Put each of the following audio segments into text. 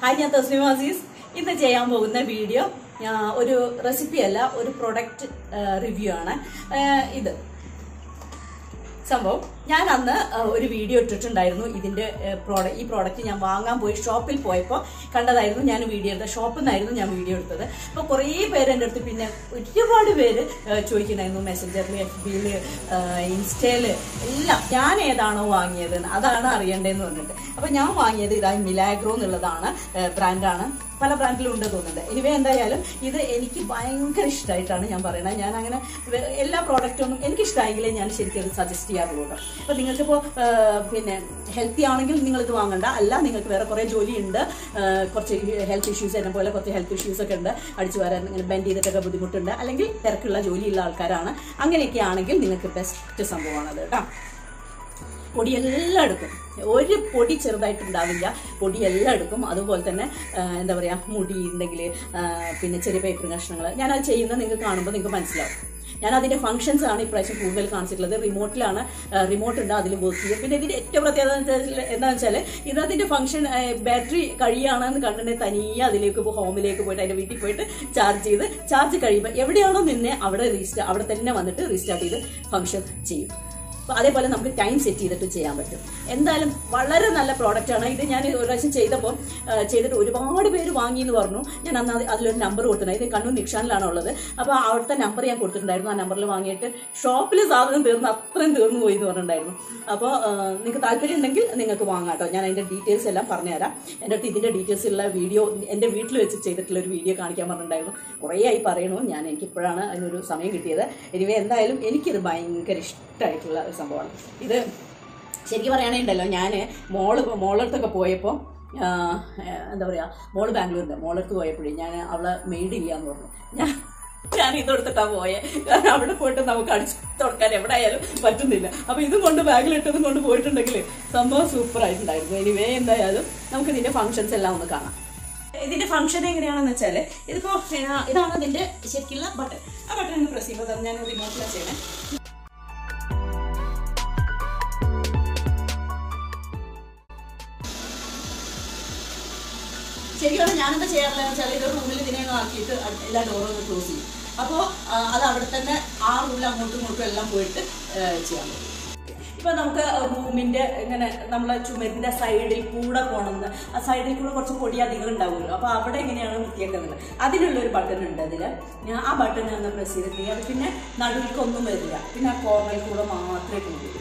Hi ഞാൻ തസ്ലിം അസീസ് ഇന്ന് ചെയ്യാൻ പോകുന്ന വീഡിയോ ആ, ഒരു റെസിപ്പി അല്ല ഒരു പ്രൊഡക്റ്റ് റിവ്യൂ ആണ് ആ, ഇത് സംഭവം ഞാൻ അന്ന് ആ, ഒരു വീഡിയോ ഇട്ടിട്ടുണ്ടായിരുന്നു ഇതിന്റെ പ്രോഡക്റ്റ് ഈ പ്രോഡക്റ്റ് ഞാൻ വാങ്ങാൻ പോയി ഷോപ്പിൽ പോയപ്പോൾ കണ്ടതായിരുന്നു ഞാൻ വീഡിയോ എടുത്തത് ഷോപ്പിൽ നിന്നായിരുന്നു ഞാൻ വീഡിയോ എടുത്തത് അപ്പോൾ കുറേ പേര് എൻ്റെ അടുത്ത് പിന്നെ ഒരുപാട് പേര് ആ, ചോദിക്കുന്നുണ്ടായിരുന്നു മെസ്സഞ്ചറിൽ എഫ് ബിയിൽ ഇൻസ്റ്റയിൽ എല്ലാം ഞാൻ ഏതാണോ വാങ്ങിയത് അതാണ് അറിയേണ്ടതെന്ന് പറഞ്ഞിട്ട് അപ്പോൾ ഞാൻ വാങ്ങിയത് ഇതാ മിലാഗ്രോ എന്നുള്ളതാണ് ബ്രാൻഡാണ് പല ബ്രാൻഡിലും ഉണ്ട് തോന്നുന്നുണ്ട് എനിവേ എന്തായാലും ഇത് എനിക്ക് ഭയങ്കര ഇഷ്ടമായിട്ടാണ് ഞാൻ പറയുന്നത് ഞാൻ അങ്ങനെ വെ- എല്ലാ പ്രോഡക്റ്റും ഒന്നും എനിക്ക് ഇഷ്ടമായെങ്കിലേ ഞാൻ ശരിക്കും അത് സജസ്റ്റ് ചെയ്യാറുള്ളൂ കേട്ടോ അപ്പോൾ നിങ്ങൾക്കിപ്പോൾ പിന്നെ ഹെൽത്തി ആണെങ്കിൽ നിങ്ങൾ ഇത് വാങ്ങണ്ട അല്ല നിങ്ങൾക്ക് വേറെ കുറേ ജോലിയുണ്ട് ആ, കുറച്ച് ഹെൽത്ത് ഇഷ്യൂസ് എന്നെ പോലെ കുറച്ച് ഹെൽത്ത് ഇഷ്യൂസ് ഒക്കെ ഉണ്ട് അടിച്ചു വരാൻ ഇങ്ങനെ ബെൻഡ് ചെയ്തിട്ടൊക്കെ ബുദ്ധിമുട്ടുണ്ട് അല്ലെങ്കിൽ തിരക്കുള്ള ജോലിയുള്ള ആൾക്കാരാണ് അങ്ങനെയൊക്കെ ആണെങ്കിൽ നിങ്ങൾക്ക് ബെസ്റ്റ് സംഭവമാണത് കേട്ടോ പൊടിയെല്ലാം എടുക്കും ഒരു പൊടി ചെറുതായിട്ടുണ്ടാവില്ല പൊടിയെല്ലാം എടുക്കും അതുപോലെ തന്നെ ആ, എന്താ പറയുക മുടി ഉണ്ടെങ്കിൽ പിന്നെ ചെറിയ പേപ്പർ കഷ്ണങ്ങൾ ഞാനത് ചെയ്യുന്നത് നിങ്ങൾക്ക് കാണുമ്പോൾ നിങ്ങൾക്ക് മനസ്സിലാവും ഞാൻ അതിന്റെ ഫംഗ്ഷൻസ് ആണ് ഇപ്രാവശ്യം കൂടുതൽ കാണിച്ചിട്ടുള്ളത് റിമോട്ടിലാണ് റിമോട്ട് ഉണ്ട് അതിൽ വർക്ക് ചെയ്യും പിന്നെ ഇതിന്റെ ഏറ്റവും പ്രത്യേകത എന്ന് വെച്ചാൽ- എന്താണെന്ന് വെച്ചാൽ ഇത് അതിന്റെ ഫംഗ്ഷൻ ബാറ്ററി കഴിയുകയാണെന്ന് കണ്ടിട്ടുണ്ടെങ്കിൽ തനിയെ അതിലേക്ക് പോ- ഹോമിലേക്ക് പോയിട്ട് അതിന്റെ വീട്ടിൽ പോയിട്ട് ചാർജ് ചെയ്ത് ചാർജ് കഴിയുമ്പോൾ എവിടെയാണോ നിന്നെ അവിടെ റീസ്റ്റാ അവിടെ തന്നെ വന്നിട്ട് റീസ്റ്റാർട്ട് ചെയ്ത് ഫംഗ്ഷൻ ചെയ്യും അപ്പൊ അതേപോലെ നമുക്ക് ടൈം സെറ്റ് ചെയ്തിട്ട് ചെയ്യാൻ പറ്റും എന്തായാലും വളരെ നല്ല പ്രോഡക്റ്റ് ആണ് ഇത് ഞാൻ ഒരു പ്രാവശ്യം ചെയ്തപ്പോൾ ആ, ചെയ്തിട്ട് ഒരുപാട് പേര് വാങ്ങി എന്ന് പറഞ്ഞു ഞാൻ അന്ന് അത് അതിലൊരു നമ്പർ കൊടുത്തിട്ടുണ്ട് ഇത് കണ്ണൂർ നിക്ഷാനിലാണ് ഉള്ളത് അപ്പോൾ അവിടുത്തെ നമ്പർ ഞാൻ കൊടുത്തിട്ടുണ്ടായിരുന്നു ആ നമ്പറിൽ വാങ്ങിയിട്ട് ഷോപ്പിൽ സാധനം തീർന്ന് അത്രയും തീർന്നു പോയി എന്ന് പറഞ്ഞിട്ടുണ്ടായിരുന്നു അപ്പോൾ നിങ്ങൾക്ക് താല്പര്യം ഉണ്ടെങ്കിൽ നിങ്ങൾക്ക് വാങ്ങാം കേട്ടോ ഞാൻ അതിൻ്റെ ഡീറ്റെയിൽസ് എല്ലാം പറഞ്ഞുതരാം എൻ്റെ അടുത്ത് ഇതിൻ്റെ ഡീറ്റെയിൽസ് ഉള്ള വീഡിയോ എൻ്റെ വീട്ടിൽ വെച്ച് ചെയ്തിട്ടുള്ള ഒരു വീഡിയോ കാണിക്കാൻ പറഞ്ഞിട്ടുണ്ടായിരുന്നു കുറേ ആയി പറയണു ഞാൻ എനിക്കിപ്പോഴാണ് അതിനൊരു സമയം കിട്ടിയത് എനിവേ എന്തായാലും എനിക്കിത് ഭയങ്കര ഇഷ്ടമായിട്ടുള്ള ഒരു സംഭവമാണ് ഇത് ശരിക്കും പറയുകയാണെങ്കിലോ ഞാൻ മോള് മോളടുത്തൊക്കെ പോയപ്പോൾ എന്താ പറയുക മോള് ബാംഗ്ലൂരിൻ്റെ മോളടുത്ത് പോയപ്പോഴേ ഞാൻ അവളെ മെയ്ഡ് ഇല്ല എന്ന് പറഞ്ഞു ഞാൻ ഞാൻ ഇതെടുത്തിട്ടാ പോയെ കാരണം അവിടെ പോയിട്ട് നമുക്ക് അടിച്ചു തുടക്കാൻ എവിടെ ആയാലും പറ്റുന്നില്ല അപ്പൊ ഇതും കൊണ്ട് ബാഗിലിട്ടതും കൊണ്ട് പോയിട്ടുണ്ടെങ്കിൽ സംഭവം സൂപ്പർ ആയിട്ടുണ്ടായിരുന്നു എനിവേ എന്തായാലും നമുക്ക് ഇതിന്റെ ഫംഗ്ഷൻസ് എല്ലാം ഒന്ന് കാണാം ഇതിന്റെ ഫംഗ്ഷൻ എങ്ങനെയാണെന്ന് വെച്ചാൽ ഇതിപ്പോ ആ, ഇതാണ് ഇതിന്റെ ശരിക്കുള്ള ബട്ടൺ ആ ബട്ടൺ ഒന്ന് പ്രസ് ചെയ്യുമ്പോൾ ഞാൻ റിമോട്ടിലാണ് ചെയ്യണേ ശരിക്കും ഞാനെന്താ ചെയ്യാറില്ല വെച്ചാൽ ഇത് റൂമിൽ ഇതിനെ അങ്ങ് ആക്കിയിട്ട് അട് എല്ലാ ഡോറും ഒന്ന് ക്ലോസ് ചെയ്യും അപ്പോൾ അത് അവിടെ തന്നെ ആ റൂമിൽ അങ്ങോട്ടും ഇങ്ങോട്ടും എല്ലാം പോയിട്ട് ആ, ചെയ്യാൻ പറ്റും ഇപ്പൊ നമുക്ക് റൂമിന്റെ ഇങ്ങനെ നമ്മളെ ചുമരിന്റെ സൈഡിൽ കൂടെ പോകണമെന്ന് ആ സൈഡിൽ കൂടെ കുറച്ച് പൊടി അധികം ഉണ്ടാവുമല്ലോ അപ്പൊ അവിടെ എങ്ങനെയാണ് വൃത്തിയാക്കുന്നത് അതിനുള്ള ഒരു ബട്ടൺ ഉണ്ട് അതിൽ ഞാൻ ആ ബട്ടൺ ഒന്ന് പ്രസ് ചെയ്തിട്ട് അത് പിന്നെ നടുവിലേക്കൊന്നും വരില്ല പിന്നെ ആ കോർണറിൽ കൂടെ മാത്രമേ പോകുള്ളൂ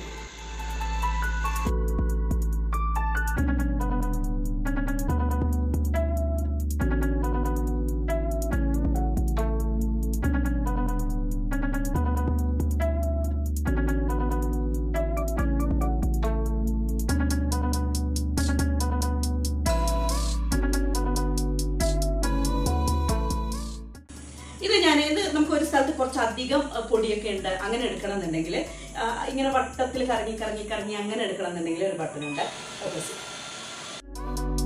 ഇത് ഞാൻ ഇത് നമുക്ക് ഒരു സ്ഥലത്ത് കുറച്ച് അധികം അഹ്, പൊടിയൊക്കെ ഉണ്ട് അങ്ങനെ എടുക്കണം എന്നുണ്ടെങ്കിൽ ഇങ്ങനെ വട്ടത്തിൽ കറങ്ങി കറങ്ങി കറങ്ങി അങ്ങനെ എടുക്കണം എന്നുണ്ടെങ്കിൽ ഒരു ബട്ടൺ ഉണ്ട് അത് press ചെയ്യും.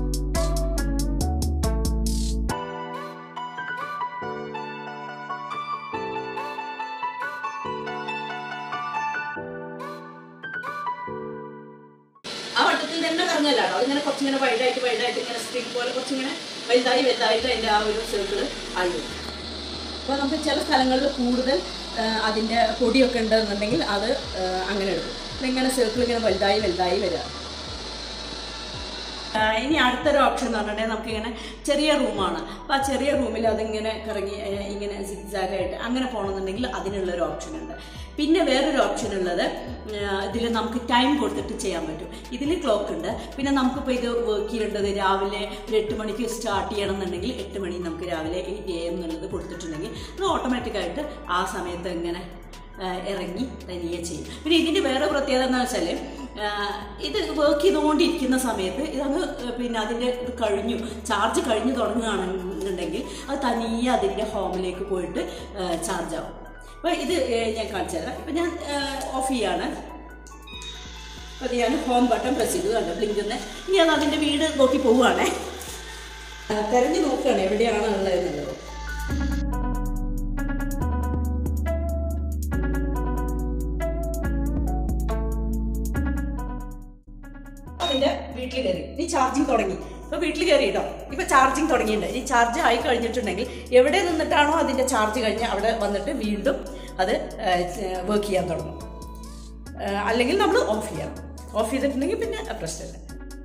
ആ വട്ടത്തിൽ തന്നെ കറങ്ങല്ലോ അതിങ്ങനെ കുറച്ചിങ്ങനെ വൈഡായിട്ട് വൈഡായിട്ട് ഇങ്ങനെ സ്ട്രിങ് പോലെ കുറച്ചിങ്ങനെ വലുതായി വലുതായിട്ട് അതിൻ്റെ ആ ഒരു സർക്കിൾ ആയി വരും അപ്പോൾ നമുക്ക് ചില സ്ഥലങ്ങളിൽ കൂടുതൽ ആ, അതിൻ്റെ പൊടിയൊക്കെ ഉണ്ടെന്നുണ്ടെങ്കിൽ അത് ആ, അങ്ങനെ എടുക്കും ഇങ്ങനെ സർക്കിൾ ഇങ്ങനെ വലുതായി വലുതായി വരിക ആ, ഇനി അടുത്തൊരു ഓപ്ഷൻ എന്ന് പറഞ്ഞിട്ടുണ്ടെങ്കിൽ നമുക്കിങ്ങനെ ചെറിയ റൂമാണ് അപ്പോൾ ആ ചെറിയ റൂമിൽ അതിങ്ങനെ കറങ്ങി ഏ, ഇങ്ങനെ സിക്സാഗായിട്ട് അങ്ങനെ പോകണമെന്നുണ്ടെങ്കിൽ അതിനുള്ളൊരു ഓപ്ഷൻ ഉണ്ട് പിന്നെ വേറൊരു ഓപ്ഷൻ ഉള്ളത് ഇതിൽ നമുക്ക് ടൈം കൊടുത്തിട്ട് ചെയ്യാൻ പറ്റും ഇതിൽ ക്ലോക്ക് ഉണ്ട് പിന്നെ നമുക്കിപ്പോൾ ഇത് വർക്ക് ചെയ്യേണ്ടത് രാവിലെ ഒരു എട്ട് മണിക്ക് സ്റ്റാർട്ട് ചെയ്യണം എന്നുണ്ടെങ്കിൽ എട്ട് മണി നമുക്ക് രാവിലെ എയ്റ്റ് എ എം എന്നുള്ളത് കൊടുത്തിട്ടുണ്ടെങ്കിൽ അത് ഓട്ടോമാറ്റിക്കായിട്ട് ആ സമയത്ത് ഇങ്ങനെ ആ, ഇറങ്ങി തനിയെ ചെയ്യും പിന്നെ ഇതിൻ്റെ വേറെ പ്രത്യേകത എന്ന് വെച്ചാൽ ഇത് വർക്ക് ചെയ്തുകൊണ്ടിരിക്കുന്ന സമയത്ത് ഇതങ്ങ് പിന്നെ അതിൻ്റെ ഇത് കഴിഞ്ഞു ചാർജ് കഴിഞ്ഞു തുടങ്ങുകയാണെന്നുണ്ടെങ്കിൽ അത് തനിയെ അതിൻ്റെ ഹോമിലേക്ക് പോയിട്ട് ചാർജ് ആവും അപ്പോൾ ഇത് ഏ, ഞാൻ കാണിച്ചു തരാം ഇപ്പം ഞാൻ ഓഫ് ചെയ്യാണ് അപ്പോൾ അത് ഞാൻ ഹോം ബട്ടൺ പ്രസ് ചെയ്തു കണ്ടോ ബ്ലിങ്കുന്ന ഇനി അത് അതിൻ്റെ വീട് നോക്കി പോവുകയാണേ ആ, തെരഞ്ഞു നോക്കുകയാണ് എവിടെയാണ് ഉള്ളതെന്നുള്ളത് അതിന്റെ വീട്ടിൽ കയറി ഇനി ചാർജിങ് തുടങ്ങി ഇപ്പൊ വീട്ടിൽ കയറി കേട്ടോ ഇപ്പൊ ചാർജിങ് തുടങ്ങിയിട്ടുണ്ട് ഈ ചാർജ് ആയി കഴിഞ്ഞിട്ടുണ്ടെങ്കിൽ എവിടെ നിന്നിട്ടാണോ അതിന്റെ ചാർജ് കഴിഞ്ഞ് അവിടെ വന്നിട്ട് വീണ്ടും അത് വർക്ക് ചെയ്യാൻ തുടങ്ങും ആ, അല്ലെങ്കിൽ നമ്മൾ ഓഫ് ചെയ്യണം ഓഫ് ചെയ്തിട്ടുണ്ടെങ്കിൽ പിന്നെ പ്രശ്നമില്ല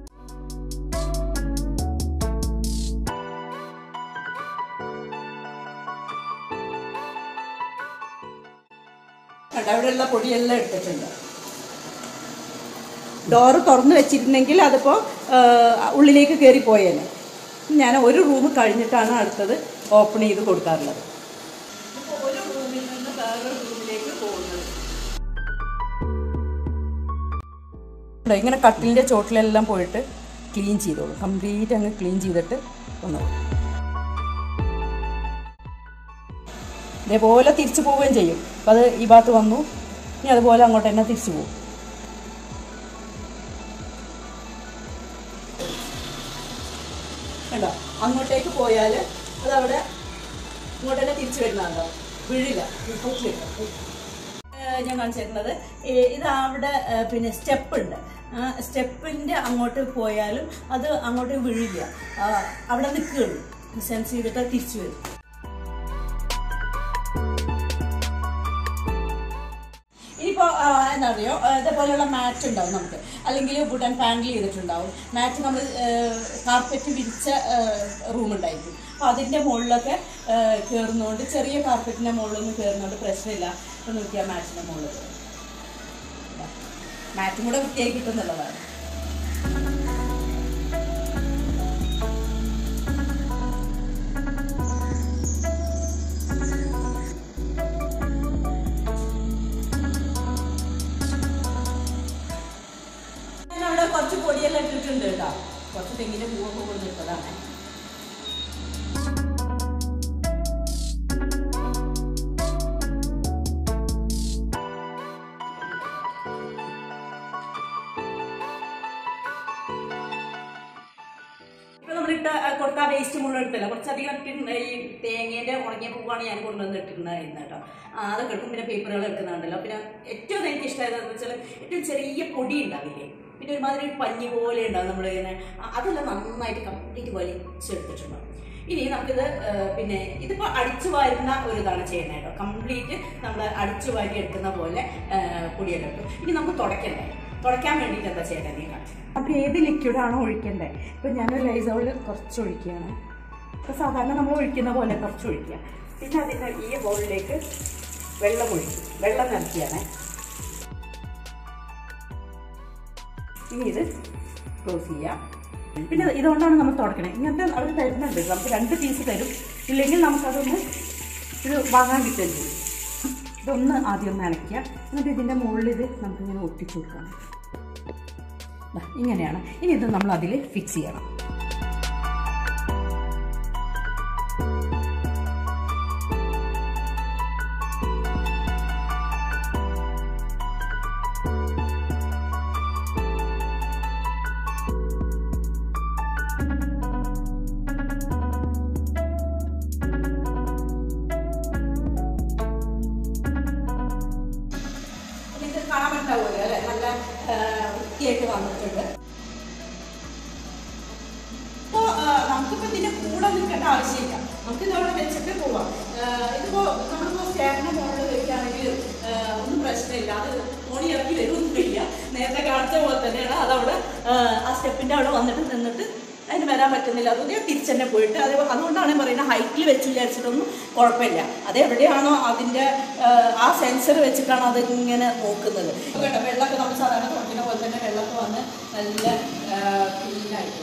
കണ്ടോ, അവിടെയുള്ള പൊടിയെല്ലാം എടുത്തിട്ടുണ്ട് ഡോറ് തുറന്നു വെച്ചിരുന്നെങ്കിൽ അതിപ്പോൾ ഉള്ളിലേക്ക് കയറി പോയേനെ ഞാൻ ഒരു റൂം കഴിഞ്ഞിട്ടാണ് അടുത്തത് ഓപ്പൺ ചെയ്ത് കൊടുക്കാറുള്ളത് ഇപ്പോൾ ഒരു റൂമിൽ നിന്ന് വേറൊരു റൂമിലേക്ക് പോകുന്നത് ഇവിടെ ഇങ്ങനെ കട്ടിലിൻ്റെ ചോട്ടിലെല്ലാം പോയിട്ട് ക്ലീൻ ചെയ്തോളൂ കംപ്ലീറ്റ് അങ്ങ് ക്ലീൻ ചെയ്തിട്ട് വന്നോളൂ ഇതേപോലെ തിരിച്ചു പോവുകയും ചെയ്യും അപ്പം അത് ഈ ഭാഗത്ത് വന്നു ഇനി അതുപോലെ അങ്ങോട്ട് തന്നെ തിരിച്ചു പോകും കണ്ടോ അങ്ങോട്ടേക്ക് പോയാൽ അതവിടെ ഇങ്ങോട്ട് തന്നെ തിരിച്ചു വരുന്നുണ്ടോ വീഴില്ല ഔട്ടിലില്ല ഞാൻ കാണിച്ചിരുന്നത് ഇത് അവിടെ ഏ, പിന്നെ സ്റ്റെപ്പ് ഉണ്ട് ആ സ്റ്റെപ്പിൻ്റെ അങ്ങോട്ട് പോയാലും അത് അങ്ങോട്ട് വീഴില്ല ആ, അവിടെ നിൽക്കുകയുള്ളൂ സെൻസ് ചെയ്തിട്ട് അത് തിരിച്ചു വരും ഇനിയിപ്പോൾ എന്താ പറയുക ഇതേപോലെയുള്ള മാറ്റ് ഉണ്ടാവും നമുക്ക് അല്ലെങ്കിൽ വുഡൻ പാനൽ ചെയ്തിട്ടുണ്ടാവും മാറ്റ് നമ്മൾ കാർപ്പറ്റ് വിരിച്ച റൂം ഉണ്ടായിരിക്കും അപ്പോൾ അതിൻ്റെ മുകളിലൊക്കെ കയറുന്നതുകൊണ്ട് ചെറിയ കാർപ്പറ്റിൻ്റെ മുകളിലൊന്നും കയറുന്നതുകൊണ്ട് പ്രശ്നമില്ല അപ്പോൾ നോക്കിയാൽ മാറ്റിൻ്റെ മുകളിൽ മാറ്റും കൂടെ വൃത്തിയായി കിട്ടുന്നുള്ളതാണ് ഞാൻ അവിടെ കുറച്ച് പൊടിയെല്ലാം ഇട്ടിട്ടുണ്ട് കേട്ടോ കുറച്ച് തെങ്ങിൻ്റെ പൂവൊക്കെ കൊടുത്തിട്ടതാണ് ഇപ്പൊ നമ്മളിട്ട കൊടുക്കാൻ വേസ്റ്റ് മുഴുവൻ എടുത്തില്ല കുറച്ചധികം ഇട്ടിട്ടുണ്ട് ഈ തേങ്ങേന്റെ ഉണങ്ങിയ പൂവാണ് ഞാൻ കൊണ്ടുവന്ന് ഇട്ടിട്ടുണ്ടായിരുന്നത് കേട്ടോ ആ, അതൊക്കെ എടുക്കും പിന്നെ പേപ്പറുകൾ എടുക്കുന്നുണ്ടല്ലോ പിന്നെ ഏറ്റവും എനിക്ക് ഇഷ്ടമായത് വെച്ചാൽ ഏറ്റവും ചെറിയ പൊടി ഉണ്ടാവില്ലേ പിന്നെ ഒരുമാതിരി ഒരു പഞ്ഞി പോലെ ഉണ്ടാവും നമ്മൾ ഇങ്ങനെ ആ, അതെല്ലാം നന്നായിട്ട് കംപ്ലീറ്റ് വലിച്ചെടുത്തിട്ടുണ്ടാവും ഇനി നമുക്കിത് ആ, പിന്നെ ഇതിപ്പോൾ അടിച്ചു വാരുന്ന ഒരു ഇതാണ് ചെയ്യുന്നത് കേട്ടോ കംപ്ലീറ്റ് നമ്മൾ അടിച്ചു വാരി എടുക്കുന്ന പോലെ ആ, പൊടിയെല്ലാം ഇട്ടു ഇനി നമുക്ക് തുടയ്ക്കണ്ടേ തുടയ്ക്കാൻ വേണ്ടിയിട്ട് എന്താ ചെയ്യേണ്ടത് നീ കാണിച്ചു അപ്പോൾ ഏത് ലിക്വിഡാണോ ഒഴിക്കേണ്ടത് ഇപ്പം ഞാൻ ലൈസോളിൽ കുറച്ച് ഒഴിക്കുകയാണ് ഇപ്പോൾ സാധാരണ നമ്മൾ ഒഴിക്കുന്ന പോലെ കുറച്ച് ഒഴിക്കുക പിന്നെ അതിൻ്റെ ഈ ബൗളിലേക്ക് വെള്ളം ഒഴിക്കും വെള്ളം നിറയ്ക്കുകയാണ് ഇനി ഇത് ക്ലോസ് ചെയ്യാം പിന്നെ ഇതുകൊണ്ടാണ് നമ്മൾ തുടക്കണേ ഇങ്ങനത്തെ അവർ തരുന്നുണ്ട് നമുക്ക് രണ്ട് പീസ് തരും ഇല്ലെങ്കിൽ നമുക്കതൊന്ന് ഇത് വാങ്ങാൻ കിട്ടുകയും ചെയ്യും ഇതൊന്ന് ആദ്യം ഒന്ന് അനയ്ക്കുക എന്നിട്ട് ഇതിൻ്റെ മുകളിൽ ഇത് നമുക്കിങ്ങനെ ഒട്ടിച്ചു കൊടുക്കാം ദാ ഇങ്ങനെയാണ് ഇനി ഇത് നമ്മൾ അതിൽ ഫിക്സ് ചെയ്യണം ഇത് കാണാൻ പറ്റാവുമല്ലോ അല്ലേ നല്ല ആ, വൃത്തിയായിട്ട് വന്നിട്ടുണ്ട് അപ്പോൾ നമുക്കിപ്പോൾ ഇതിൻ്റെ കൂടെ നിൽക്കേണ്ട ആവശ്യമില്ല നമുക്ക് ഇതവിടെ വെച്ചിട്ട് പോവാം ആ, ഇതിപ്പോൾ നമ്മളിപ്പോൾ സ്റ്റേറിൻ്റെ മുകളിൽ വെക്കുകയാണെങ്കിൽ ആ, ഒന്നും പ്രശ്നമില്ല അത് ഓണി ഇറക്കി വരുമൊന്നുമില്ല നേരത്തെ കാണിച്ച പോലെ തന്നെയാണ് അതവിടെ ആ, ആ സ്റ്റെപ്പിൻ്റെ അവിടെ വന്നിട്ട് നിന്നിട്ട് അതിന് വരാൻ പറ്റുന്നില്ല അതുകൊണ്ട് ഞാൻ തിരിച്ച് തന്നെ പോയിട്ട് അത് അതുകൊണ്ടാണ് പറയുന്നത് ഹൈറ്റിൽ വെച്ച് വിചാരിച്ചിട്ടൊന്നും കുഴപ്പമില്ല അത് എവിടെയാണോ അതിൻ്റെ ആ, ആ സെൻസർ വെച്ചിട്ടാണ് അത് ഇങ്ങനെ നോക്കുന്നത് ഇപ്പോൾ കേട്ടോ വെള്ളമൊക്കെ നമ്മൾ സാധാരണ തുടക്കുന്ന പോലെ തന്നെ വെള്ളമൊക്കെ വന്ന് നല്ല ക്ലീനായിട്ടുണ്ട്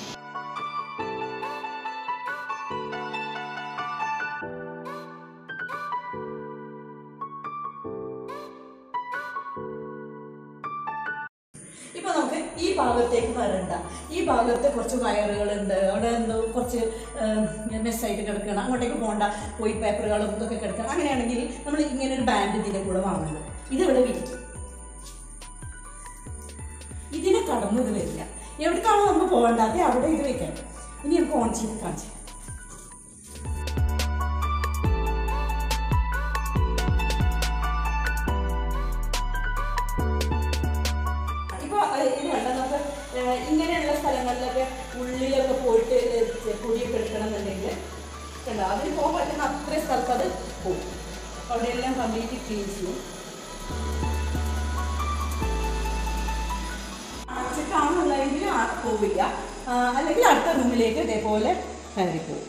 ഇപ്പൊ നമുക്ക് ഈ ഭാഗത്തേക്ക് വരണ്ട ഈ ഭാഗത്ത് കുറച്ച് വയറുകളുണ്ട് അവിടെ എന്തോ കുറച്ച് മെസ്സായിട്ട് കിടക്കണം അങ്ങോട്ടേക്ക് പോകണ്ട പോയി പേപ്പറുകളും ഇതൊക്കെ കിടക്കണം അങ്ങനെയാണെങ്കിൽ നമ്മൾ ഇങ്ങനെ ഒരു ബാൻഡ് ഇതിന്റെ കൂടെ വാങ്ങണം ഇതിവിടെ വിരിക്കും ഇതിനെ കടന്നു ഇത് വരില്ല എവിടേക്കാണോ നമ്മൾ പോകേണ്ടത് അവിടെ ഇത് വെക്കാം ഇനി നമുക്ക് ഓൺ ചെയ്ത് കാണിച്ചു ഇപ്പൊ ഏഹ്, ഇത് കണ്ടോ നമുക്ക് ഏഹ്, ഇങ്ങനെയുള്ള സ്ഥലങ്ങളിലൊക്കെ ഉള്ളിലൊക്കെ ക്ലീൻ ചെയ്യും അടച്ചിട്ടാണെന്നുള്ളതിൽ പോവില്ല ആ, അല്ലെങ്കിൽ അടുത്ത റൂമിലേക്ക് ഇതേപോലെ കയറി പോകും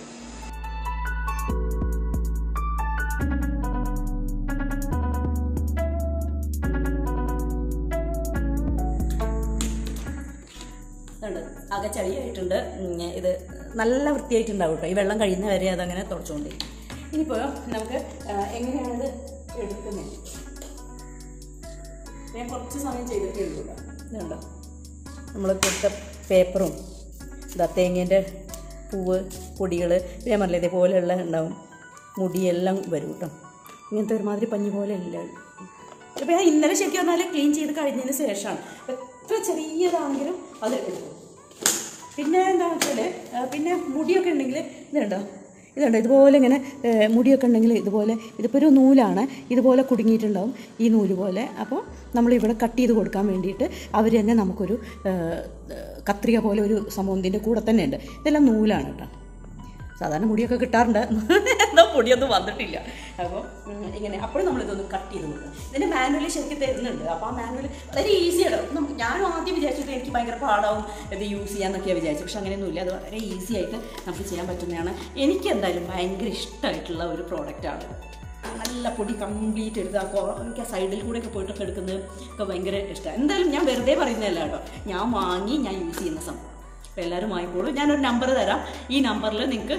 ഉണ്ട് ആകെ ചളിയായിട്ടുണ്ട് ഉം, ഇത് നല്ല വൃത്തിയായിട്ടുണ്ടാവും കേട്ടോ ഈ വെള്ളം കഴിയുന്ന വരെ അതങ്ങനെ തുടച്ചുകൊണ്ട് ഇനിയിപ്പോൾ നമുക്ക് ആ, എങ്ങനെയാണിത് എടുക്കുന്നത് ഞാൻ കുറച്ച് സമയം ചെയ്തിട്ടേ ഉള്ളൂ കേട്ടോ ഇതുണ്ടോ നമ്മൾ കൊടുത്ത പേപ്പറും ഇതാ തേങ്ങേൻ്റെ പൂവ് പൊടികൾ ഞാൻ പറഞ്ഞില്ലേ ഇതേപോലെയുള്ള ഉണ്ടാവും മുടിയെല്ലാം വരും കേട്ടോ ഇങ്ങനത്തെ ഒരുമാതിരി പഞ്ഞി പോലെ ഇല്ല ഇപ്പം ഞാൻ ഇന്നലെ ശരിക്കും പറഞ്ഞാൽ ക്ലീൻ ചെയ്ത് കഴിഞ്ഞതിന് ശേഷമാണ് എത്ര ചെറിയതാണെങ്കിലും അത് എടുക്കും പിന്നെ എന്താണെന്ന് വെച്ചാൽ പിന്നെ മുടിയൊക്കെ ഉണ്ടെങ്കിൽ ഇതുണ്ടോ ഇതുണ്ട് ഇതുപോലെ ഇങ്ങനെ ഏ, മുടിയൊക്കെ ഉണ്ടെങ്കിൽ ഇതുപോലെ ഇതിപ്പോൾ ഒരു നൂലാണ് ഇതുപോലെ കുടുങ്ങിയിട്ടുണ്ടാവും ഈ നൂല് പോലെ അപ്പോൾ നമ്മളിവിടെ കട്ട് ചെയ്ത് കൊടുക്കാൻ വേണ്ടിയിട്ട് അവർ തന്നെ നമുക്കൊരു ഏ, കത്രിക പോലെ ഒരു സംഭവം ഇതിൻ്റെ കൂടെ തന്നെ ഉണ്ട് ഇതെല്ലാം നൂലാണ് കേട്ടോ സാധാരണ മുടിയൊക്കെ കിട്ടാറുണ്ട് എന്താ പൊടിയൊന്നും വന്നിട്ടില്ല അപ്പോൾ ഇങ്ങനെ അപ്പോഴും നമ്മൾ ഇതൊന്ന് കട്ട് ചെയ്ത് കൊടുക്കും ഇതിൻ്റെ മാനുവലി ശരിക്കും തരുന്നുണ്ട് അപ്പോൾ ആ മാനുവൽ വളരെ ഈസിയാണ് നമുക്ക് ഞാനും ആദ്യം വിചാരിച്ചിട്ട് എനിക്ക് ഭയങ്കര പാടാവും ഇത് യൂസ് ചെയ്യാന്നൊക്കെയാണ് വിചാരിച്ചത് പക്ഷെ അങ്ങനെയൊന്നുമില്ല അത് വളരെ ഈസി ആയിട്ട് നമുക്ക് ചെയ്യാൻ പറ്റുന്നതാണ് എനിക്ക് എന്തായാലും ഭയങ്കര ഇഷ്ടമായിട്ടുള്ള ഒരു പ്രോഡക്റ്റാണ് നല്ല പൊടി കംപ്ലീറ്റ് എടുത്ത് ആ കുറ എനിക്ക് ആ സൈഡിൽ കൂടെ ഒക്കെ പോയിട്ടൊക്കെ എടുക്കുന്നത് ഒക്കെ ഭയങ്കര ഇഷ്ടമാണ് എന്തായാലും ഞാൻ വെറുതെ പറയുന്നതല്ല കേട്ടോ ഞാൻ വാങ്ങി ഞാൻ യൂസ് ചെയ്യുന്ന സംഭവം അപ്പോൾ എല്ലാവരും വാങ്ങിക്കോളൂ ഞാനൊരു നമ്പർ തരാം ഈ നമ്പറിൽ നിങ്ങൾക്ക്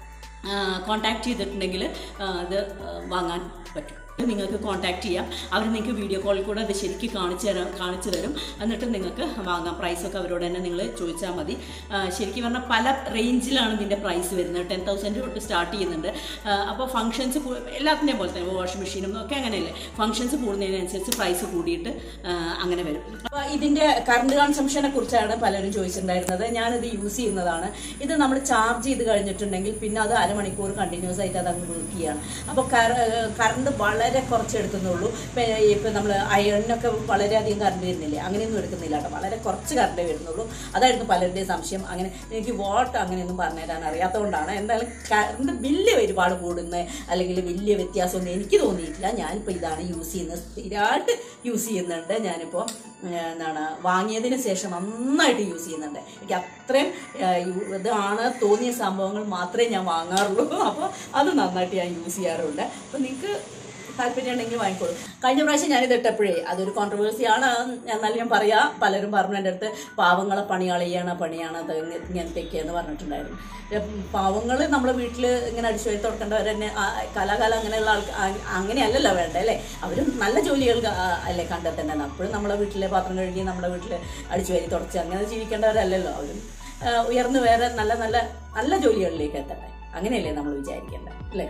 കോൺടാക്ട് ചെയ്തിട്ടുണ്ടെങ്കിൽ ആ, അത് ആ, വാങ്ങാൻ പറ്റും നിങ്ങൾക്ക് കോൺടാക്ട് ചെയ്യാം അവർ നിങ്ങൾക്ക് വീഡിയോ കോളിൽ കൂടെ അത് ശരിക്കും കാണിച്ചു തരാം കാണിച്ചു തരും എന്നിട്ട് നിങ്ങൾക്ക് വാങ്ങാം പ്രൈസൊക്കെ അവരോട് തന്നെ നിങ്ങൾ ചോദിച്ചാൽ മതി ആ, ശരിക്കും പറഞ്ഞാൽ പല റേഞ്ചിലാണ് ഇതിൻ്റെ പ്രൈസ് വരുന്നത് ടെൻ തൗസൻഡ് തൊട്ട് സ്റ്റാർട്ട് ചെയ്യുന്നുണ്ട് അപ്പോൾ ഫംഗ്ഷൻസ് എല്ലാത്തിൻ്റെയും പോലെ തന്നെ വാഷിംഗ് മെഷീനും ഒക്കെ അങ്ങനെയല്ലേ ഫംഗ്ഷൻസ് കൂടുന്നതിനനുസരിച്ച് പ്രൈസ് കൂടിയിട്ട് ആ, അങ്ങനെ വരും അപ്പോൾ ഇതിൻ്റെ കറണ്ട് കൺസംഷനെ കുറിച്ചാണ് പലരും ചോദിച്ചിട്ടുണ്ടായിരുന്നത് ഞാനിത് യൂസ് ചെയ്യുന്നതാണ് ഇത് നമ്മൾ ചാർജ് ചെയ്ത് കഴിഞ്ഞിട്ടുണ്ടെങ്കിൽ പിന്നെ അത് അരമണിക്കൂർ കണ്ടിന്യൂസ് ആയിട്ട് അത് അങ്ങ് വർക്ക് ചെയ്യാണ് അപ്പോൾ കറണ്ട് വളരെ കുറച്ച് എടുക്കുന്നുള്ളൂ ഇപ്പം ഇപ്പം നമ്മൾ അയണിനൊക്കെ വളരെയധികം കറണ്ട് വരുന്നില്ലേ അങ്ങനെയൊന്നും എടുക്കുന്നില്ല കേട്ടോ വളരെ കുറച്ച് കറണ്ടേ വരുന്നുള്ളൂ അതായിരുന്നു പലരുടെയും സംശയം അങ്ങനെ എനിക്ക് വോട്ട് അങ്ങനെയൊന്നും പറഞ്ഞുതരാൻ അറിയാത്തതുകൊണ്ടാണ് എന്തായാലും കറണ്ട് ബില്ല് ഒരുപാട് കൂടുന്നത് അല്ലെങ്കിൽ വലിയ വ്യത്യാസമൊന്നും എനിക്ക് തോന്നിയിട്ടില്ല ഞാനിപ്പോൾ ഇതാണ് യൂസ് ചെയ്യുന്നത് സ്ഥിരമായിട്ട് യൂസ് ചെയ്യുന്നുണ്ട് ഞാനിപ്പോൾ ഏഹ്, എന്താണ് വാങ്ങിയതിന് ശേഷം നന്നായിട്ട് യൂസ് ചെയ്യുന്നുണ്ട് എനിക്ക് അത്രയും ഏഹ്, യു- ഇതാണ് തോന്നിയ സംഭവങ്ങൾ മാത്രമേ ഞാൻ വാങ്ങാറുള്ളൂ അപ്പോൾ അത് നന്നായിട്ട് ഞാൻ യൂസ് ചെയ്യാറുണ്ട് അപ്പോൾ നിങ്ങൾക്ക് താല്പര്യം ഉണ്ടെങ്കിൽ വാങ്ങിക്കോളൂ കഴിഞ്ഞ പ്രാവശ്യം ഞാനിത് ഇട്ടപ്പോഴേ അതൊരു കോൺട്രവേഴ്സിയാണ് എന്നാലും ഞാൻ പറയാം പലരും പറഞ്ഞു എൻ്റെ അടുത്ത് പാവങ്ങളെ പണിയാളിയാണ് പണിയാണ് അത് ഇങ്ങ- ഇങ്ങനത്തെയൊക്കെ എന്ന് പറഞ്ഞിട്ടുണ്ടായിരുന്നു പാവങ്ങൾ നമ്മുടെ വീട്ടിൽ ഇങ്ങനെ അടിച്ചു വരി തുടക്കേണ്ടവർ തന്നെ ആ, കലാകാലം അങ്ങനെയുള്ള ആൾക്ക് ആ- അങ്ങനെയല്ലല്ലോ വേണ്ടേ അല്ലേ അവരും നല്ല ജോലികൾ ക- ആ, അല്ലേ കണ്ടെത്തേണ്ടത് അപ്പോഴും നമ്മളെ വീട്ടിലെ പാത്രം കഴുകി നമ്മുടെ വീട്ടിൽ അടിച്ചു വരി തുടച്ച് അങ്ങനെ ജീവിക്കേണ്ടവരല്ലല്ലോ അവരും ആ, ഉയർന്നു വേറെ നല്ല നല്ല നല്ല ജോലികളിലേക്ക് എത്തട്ടെ അങ്ങനെയല്ലേ നമ്മൾ വിചാരിക്കേണ്ടത് അല്ലേ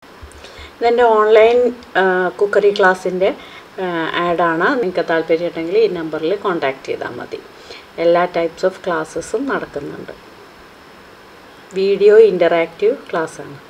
ഇതെൻ്റെ ഓൺലൈൻ കുക്കറി ക്ലാസ്സിൻ്റെ ആഡാണ് നിങ്ങൾക്ക് താല്പര്യമുണ്ടെങ്കിൽ ഈ നമ്പറിൽ കോൺടാക്റ്റ് ചെയ്താൽ മതി എല്ലാ ടൈപ്സ് ഓഫ് ക്ലാസ്സസും നടക്കുന്നുണ്ട് വീഡിയോ ഇൻ്ററാക്റ്റീവ് ക്ലാസ്സാണ്